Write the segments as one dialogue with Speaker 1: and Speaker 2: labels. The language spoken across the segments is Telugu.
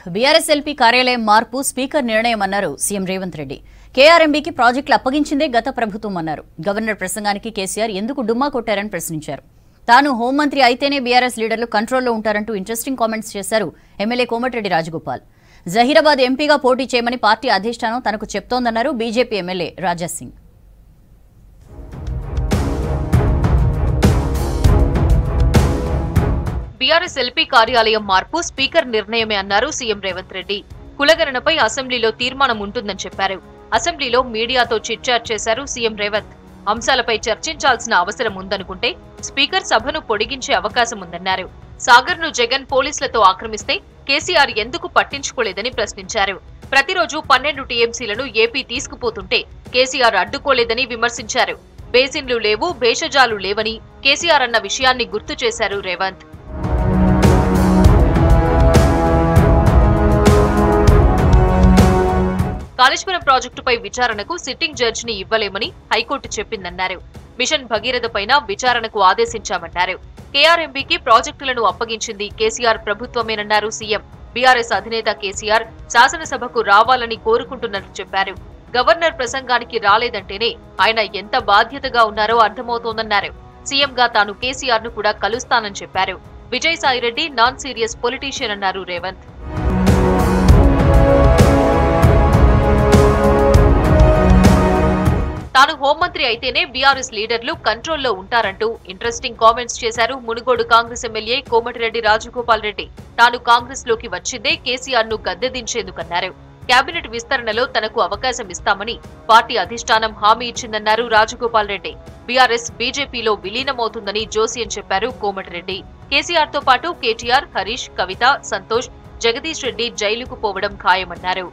Speaker 1: బీఆర్ఎస్ ఎల్పీ కార్యాలయం మార్పు స్పీకర్ నిర్ణయం అన్నారు సీఎం రేవంత్ రెడ్డి కేఆర్ఎంబీకి ప్రాజెక్టులు అప్పగించిందే గత ప్రభుత్వం అన్నారు గవర్నర్ ప్రసంగానికి కేసీఆర్ ఎందుకు డుమ్మా కొట్టారని ప్రశ్నించారు తాను హోంమంత్రి అయితేనే బీఆర్ఎస్ లీడర్లు కంట్రోల్లో ఉంటారంటూ ఇంట్రెస్టింగ్ కామెంట్స్ చేశారు ఎమ్మెల్యే కోమటిరెడ్డి రాజగోపాల్ జహీరాబాద్ ఎంపీగా పోటీ చేయమని పార్టీ అధిష్టానం తనకు చెప్తోందన్నారు BJP MLA Raja Singh
Speaker 2: BRS LP కార్యాలయం మార్పు స్పీకర్ నిర్ణయమే అన్నారు సీఎం రేవంత్ రెడ్డి కులగణనపై అసెంబ్లీలో తీర్మానం ఉంటుందని చెప్పారు అసెంబ్లీలో మీడియాతో చిట్చాట్ చేశారు సీఎం రేవంత్ అంశాలపై చర్చించాల్సిన అవసరం ఉందనుకుంటే స్పీకర్ సభను పొడిగించే అవకాశం ఉందన్నారు సాగర్ ను జగన్ పోలీసులతో ఆక్రమిస్తే కేసీఆర్ ఎందుకు పట్టించుకోలేదని ప్రశ్నించారు ప్రతిరోజు పన్నెండు టీఎంసీలను ఏపీ తీసుకుపోతుంటే కేసీఆర్ అడ్డుకోలేదని విమర్శించారు బేసిన్లు లేవు భేషజాలు లేవని కేసీఆర్ అన్న విషయాన్ని గుర్తు చేశారు రేవంత్ కాళేశ్వరం ప్రాజెక్టుపై విచారణకు సిట్టింగ్ జడ్జిని ఇవ్వలేమని హైకోర్టు చెప్పిందన్నారు మిషన్ భగీరథ పైన విచారణకు ఆదేశించామన్నారు కేఆర్ఎంబీకి ప్రాజెక్టులను అప్పగించింది కేసీఆర్ ప్రభుత్వమేనన్నారు సీఎం బీఆర్ఎస్ అధినేత కేసీఆర్ శాసనసభకు రావాలని కోరుకుంటున్నట్లు చెప్పారు గవర్నర్ ప్రసంగానికి రాలేదంటేనే ఆయన ఎంత బాధ్యతగా ఉన్నారో అర్థమవుతోందన్నారు సీఎంగా తాను కేసీఆర్ ను కూడా కలుస్తానని చెప్పారు విజయసాయిరెడ్డి నాన్ సీరియస్ పొలిటీషియన్ అన్నారు రేవంత్ తాను హోంమంత్రి అయితేనే బీఆర్ఎస్ లీడర్లు కంట్రోల్లో ఉంటారంటూ ఇంట్రెస్టింగ్ కామెంట్స్ చేశారు మునుగోడు కాంగ్రెస్ ఎమ్మెల్యే కోమటిరెడ్డి రాజగోపాల్ రెడ్డి తాను కాంగ్రెస్ లోకి వచ్చిందే కేసీఆర్ ను గద్దెదించేందుకన్నారు కేబినెట్ విస్తరణలో తనకు అవకాశం ఇస్తామని పార్టీ అధిష్టానం హామీ ఇచ్చిందన్నారు రాజగోపాల్ రెడ్డి బీఆర్ఎస్ బీజేపీలో విలీనమవుతుందని జోసియన్ చెప్పారు కోమటిరెడ్డి కేసీఆర్ తో పాటు కేటీఆర్ హరీష్ కవిత సంతోష్ జగదీష్ రెడ్డి జైలుకు పోవడం ఖాయమన్నారు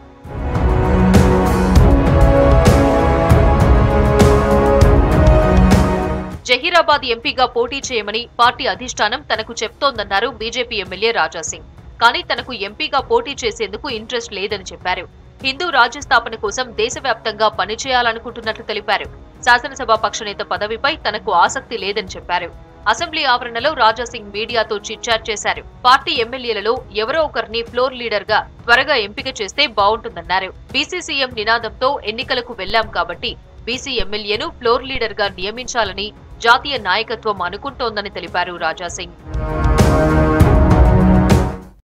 Speaker 2: జహీరాబాద్ ఎంపీగా పోటీ చేయమని పార్టీ అధిష్టానం తనకు చెప్తోందన్నారు బీజేపీ ఎమ్మెల్యే రాజాసింగ్ కానీ తనకు ఎంపీగా పోటీ చేసేందుకు ఇంట్రెస్ట్ లేదని చెప్పారు హిందూ రాజ్య స్థాపన కోసం దేశవ్యాప్తంగా పనిచేయాలనుకుంటున్నట్లు తెలిపారు శాసనసభ పక్షనేత పదవిపై తనకు ఆసక్తి లేదని చెప్పారు అసెంబ్లీ ఆవరణలో రాజాసింగ్ మీడియాతో చిట్చాట్ చేశారు పార్టీ ఎమ్మెల్యేలలో ఎవరో ఒకరిని ఫ్లోర్ లీడర్ గా త్వరగా ఎంపిక చేస్తే బావుంటుందన్నారు బీసీసీఎం నినాదంతో ఎన్నికలకు వెళ్లాం కాబట్టి బీసీ ఎమ్మెల్యేను ఫ్లోర్ లీడర్ గా నియమించాలని జాతీయ నాయకత్వం అనుకుంటోందని తెలిపారు రాజాసింగ్